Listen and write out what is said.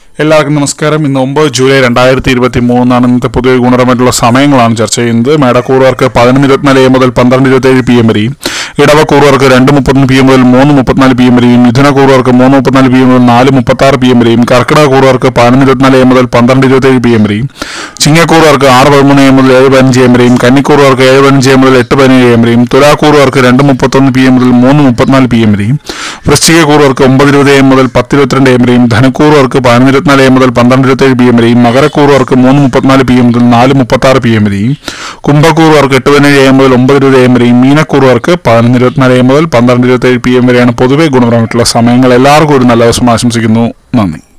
എല്ലാവർക്കും നമസ്കാരം ഇന്ന് ഒമ്പത് ജൂലൈ രണ്ടായിരത്തി ഇരുപത്തി മൂന്നാണ് ഇന്നത്തെ പൊതുവെ ഗുണപരമായിട്ടുള്ള സമയങ്ങളാണ് ചർച്ച ചെയ്യുന്നത് മേടക്കൂറുകാർക്ക് പതിനൊന്ന് ഇരുപത്തിനാല് എ മുതൽ പന്ത്രണ്ട് ഇരുപത്തേഴ് പി എം വരെയും ഇടവക്കൂറുകാർക്ക് രണ്ട് മുപ്പത്തൊന്ന് പി എം മുതൽ മൂന്ന് മുപ്പത്തിനാല് പി എം വരെയും മിഥുനക്കൂറുകാർക്ക് മൂന്ന് മുപ്പത്തിനാല് പി എം മുതൽ നാല് മുപ്പത്താറ് പി എം വരെയും കർക്കിടക കൂറുകാർക്ക് പതിനൊന്ന് ഇരുപത്തിനാല് എ മുതൽ പന്ത്രണ്ട് ഇരുപത്തേഴ് പി എം വരെയും ചിങ്ങക്കൂറുകാർക്ക് ആറ് പതിമൂന്ന് എ മുതൽ ഏഴ് പതിനഞ്ച് എം വരെയും കന്നിക്കൂറുകാർക്ക് ഏഴ് പതിനഞ്ച് എം മുതൽ എട്ട് പതിനേഴ് എം വരെയും തുലാക്കൂറുകാർക്ക് രണ്ട് മുപ്പത്തൊന്ന് പി എം മുതൽ മൂന്ന് മുപ്പത്തിനാല് പി എം വരെയും വൃശ്ചികക്കൂറുകാർക്ക് ഒമ്പത് ഇരുപത് എം മുതൽ പത്ത് ഇരുപത്തിരണ്ട് എം വരെയും ധനക്കൂറുകാർക്ക് പതിനൊന്ന് ഇരുപത്തിനാല് എം മുതൽ പന്ത്രണ്ട് ഇരുപത്തേഴ് പി എം വരെയും മകരക്കൂറുകാർക്ക് മൂന്ന് മുപ്പത്തിനാല് പി എം മുതൽ നാല് മുപ്പത്താറ് പി എം വരെയും കുംഭക്കൂറുകാർക്ക് എട്ട് പതിനേഴ് എം മുതൽ ഒമ്പത് ഇരുപത് എം വരെയും മീനക്കൂറുകാർക്ക് പതിനൊന്ന് ഇരുപത്തിനാല് എം മുതൽ പന്ത്രണ്ട് ഇരുപത്തേഴ് പി എം വരെയാണ് പൊതുവെ ഗുണപരമായിട്ടുള്ള സമയങ്ങൾ എല്ലാവർക്കും ഒരു നല്ല ദിവസം ആശംസിക്കുന്നു നന്ദി